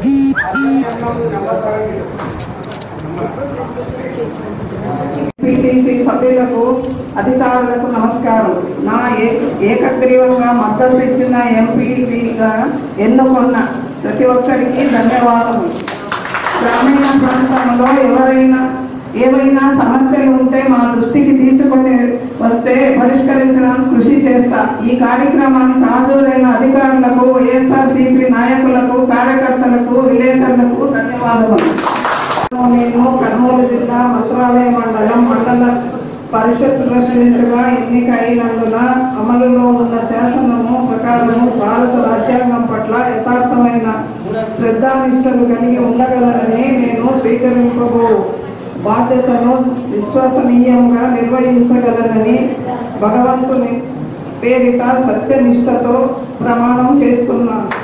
PTC సభ్యులకు అధికారులకు నమస్కారం నా ఏ- ఏకగ్రీవంగా మద్దతు ఇచ్చిన ఎంపీగా ఎన్నుకున్న ప్రతి ఒక్కరికి ధన్యవాదములు గ్రామీణ ప్రాంతంలో ఎవరైనా ఏవైనా సమస్యలు ఉంటే మా దృష్టికి తీసుకొని వస్తే పరిష్కరించడానికి కృషి చేస్తా ఈ కార్యక్రమానికి హాజరైన అధికారులకు వైఎస్ఆర్సీపీ నాయకులకు కార్యకర్తలకు విలేకరులకు ధన్యవాదములు నేను కర్నూలు జిల్లా మంత్రాలయ మండలం మండల పరిషత్ ప్రెసిడెంట్గా ఎన్నిక అయినందున అమలులో ఉన్న శాసనము ప్రకారము భారత రాజ్యాంగం పట్ల యథార్థమైన శ్రద్ధానిష్టలు కలిగి ఉండగలనని నేను స్వీకరింపబో బాధ్యతను విశ్వసనీయంగా నిర్వహించగలనని భగవంతుని పేరిట సత్యనిష్టతో ప్రమాణం చేస్తున్నాను